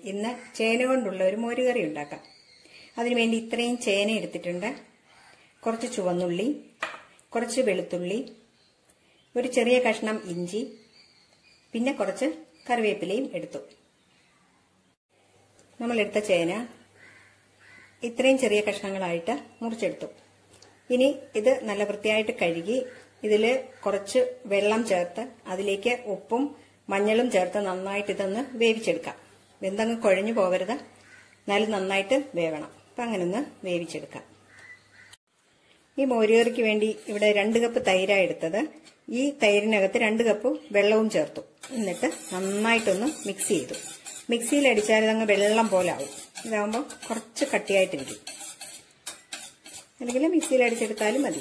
ഇന്ന് ചേന കൊണ്ടുള്ള ഒരു മോരുകറി ഉണ്ടാക്കാം അതിനുവേണ്ടി ഇത്രയും ചേന എടുത്തിട്ടുണ്ട് കുറച്ച് ചുവന്നുള്ളി കുറച്ച് വെളുത്തുള്ളി ഒരു ചെറിയ കഷ്ണം ഇഞ്ചി പിന്നെ കുറച്ച് കറിവേപ്പിലയും എടുത്തു നമ്മളെടുത്ത ചേന ഇത്രയും ചെറിയ കഷ്ണങ്ങളായിട്ട് മുറിച്ചെടുത്തു ഇനി ഇത് നല്ല വൃത്തിയായിട്ട് കഴുകി ഇതിൽ കുറച്ച് വെള്ളം ചേർത്ത് അതിലേക്ക് ഉപ്പും മഞ്ഞളും ചേർത്ത് നന്നായിട്ട് ഇതൊന്ന് വേവിച്ചെടുക്കാം വെന്തങ്ങ് കുഴഞ്ഞു പോകരുത് എന്നാലും നന്നായിട്ട് വേവണം അപ്പം അങ്ങനെ ഒന്ന് വേവിച്ചെടുക്കാം ഈ മോരുകറിക്ക് വേണ്ടി ഇവിടെ രണ്ട് കപ്പ് തൈരാണ് എടുത്തത് ഈ തൈരിനകത്ത് രണ്ട് കപ്പ് വെള്ളവും ചേർത്തു എന്നിട്ട് നന്നായിട്ടൊന്ന് മിക്സ് ചെയ്തു മിക്സിയിൽ അടിച്ചാൽ ഇതങ്ങ് വെള്ളം പോലെ ആവും ഇതാകുമ്പോൾ കുറച്ച് കട്ടിയായിട്ടിരിക്കും അല്ലെങ്കിൽ മിക്സിയിൽ അടിച്ചെടുത്താലും മതി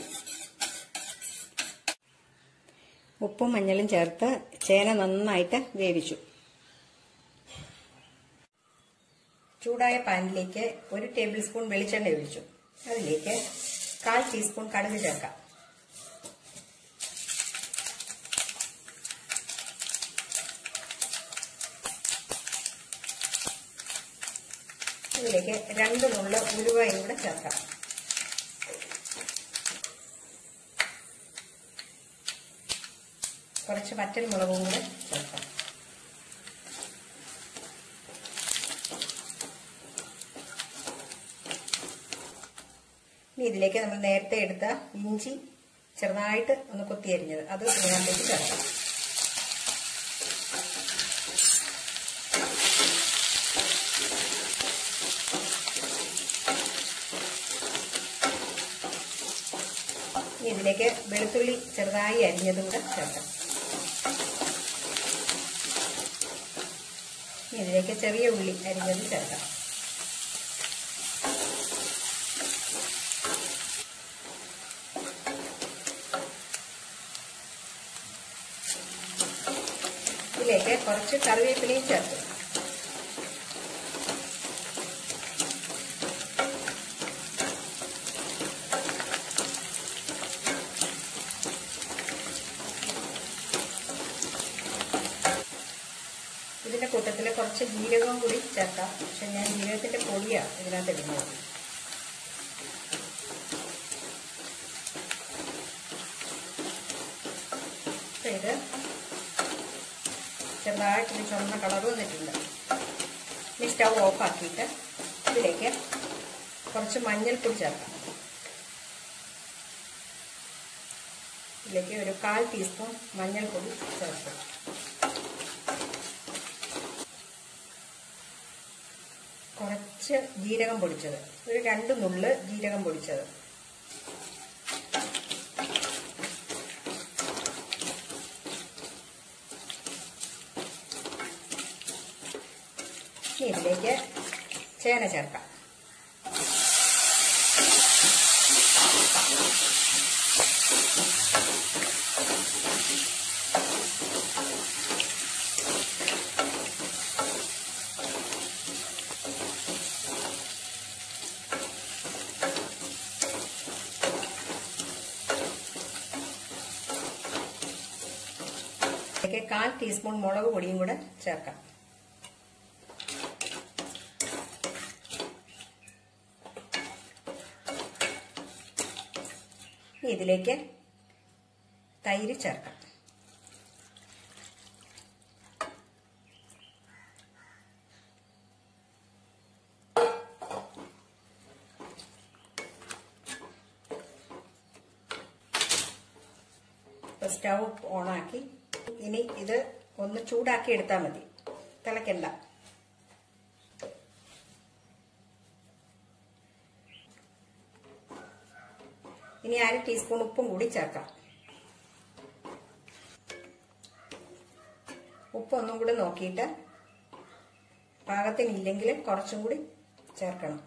ഉപ്പും മഞ്ഞളും ചേർത്ത് ചേന നന്നായിട്ട് വേവിച്ചു ചൂടായ പാനിലേക്ക് ഒരു ടേബിൾ സ്പൂൺ വെളിച്ചെണ്ണ ഒഴിച്ചു അതിലേക്ക് കാൽ ടീസ്പൂൺ കടുക് ചേർക്കാം ഇതിലേക്ക് രണ്ട് നുള്ള ഉലുവയും കൂടെ ചേർക്കാം കുറച്ച് വറ്റൽ മുളകും കൂടെ ചേർക്കാം ഇനി ഇതിലേക്ക് നമ്മൾ നേരത്തെ എടുത്ത ഇഞ്ചി ചെറുതായിട്ട് ഒന്ന് കൊത്തിയരിഞ്ഞത് അത് ഇതിനകത്തേക്ക് ചേർക്കാം ഇനി ഇതിലേക്ക് വെളുത്തുള്ളി ചെറുതായി അരിഞ്ഞതും കൂടെ ചേർക്കാം ഇനി ഇതിലേക്ക് ചെറിയ ഉള്ളി അരിഞ്ഞതും ചേർക്കാം ഇതിലേക്ക് കുറച്ച് കറിവേപ്പിലയും ചേർത്തു ഇതിന്റെ കൂട്ടത്തിൽ കുറച്ച് ജീരകവും കൂടി ചേർക്കാം പക്ഷെ ഞാൻ ജീരകത്തിന്റെ പൊടിയാണ് ഇതിനകത്ത് ഇടുന്നത് ഇത് ചെറുതായിട്ട് ഇത് ചുവന്ന കളർ വന്നിട്ടുണ്ട് ഇനി സ്റ്റൗ ഓഫ് ആക്കിയിട്ട് ഇതിലേക്ക് കുറച്ച് മഞ്ഞൾപ്പൊടി ചേർക്കാം ഇതിലേക്ക് ഒരു കാൽ ടീസ്പൂൺ മഞ്ഞൾപ്പൊടി ചേർക്കാം കുറച്ച് ജീരകം പൊടിച്ചത് ഒരു രണ്ട് നുള്ള് ജീരകം പൊടിച്ചത് ഇതിലേക്ക് ചേന ചേർക്കാം ഇതിലേക്ക് കാൽ ടീസ്പൂൺ മുളക് പൊടിയും കൂടെ ചേർക്കാം ഇതിലേക്ക് തൈര് ചേർക്കാം സ്റ്റൗ ഓണാക്കി ഇനി ഇത് ഒന്ന് ചൂടാക്കി എടുത്താൽ മതി തിളക്കണ്ട ഇനി അര ടീസ്പൂൺ ഉപ്പും കൂടി ചേർക്കാം ഉപ്പ് ഒന്നും കൂടി നോക്കിയിട്ട് പാകത്തിനില്ലെങ്കിൽ കുറച്ചും കൂടി ചേർക്കണം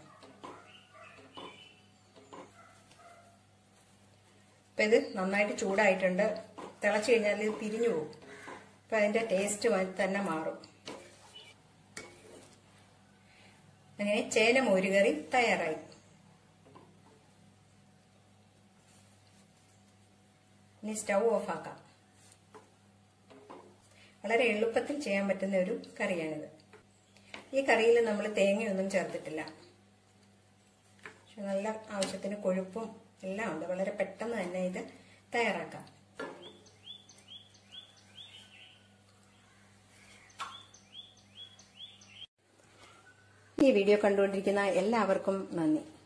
അപ്പം ഇത് നന്നായിട്ട് ചൂടായിട്ടുണ്ട് തിളച്ച് കഴിഞ്ഞാൽ ഇത് പിരിഞ്ഞു പോകും അപ്പം അതിൻ്റെ ടേസ്റ്റ് തന്നെ മാറും അങ്ങനെ ചേന മോരുകറി തയ്യാറായി ഇനി സ്റ്റൗ ഓഫ് ആക്കാം വളരെ എളുപ്പത്തിൽ ചെയ്യാൻ പറ്റുന്ന ഒരു കറിയാണിത് ഈ കറിയിൽ നമ്മൾ തേങ്ങയൊന്നും ചേർത്തിട്ടില്ല പക്ഷെ നല്ല ആവശ്യത്തിന് കൊഴുപ്പും എല്ലാം ഉണ്ട് വളരെ പെട്ടെന്ന് തന്നെ ഇത് തയ്യാറാക്കാം ഈ വീഡിയോ കണ്ടുകൊണ്ടിരിക്കുന്ന എല്ലാവർക്കും നന്ദി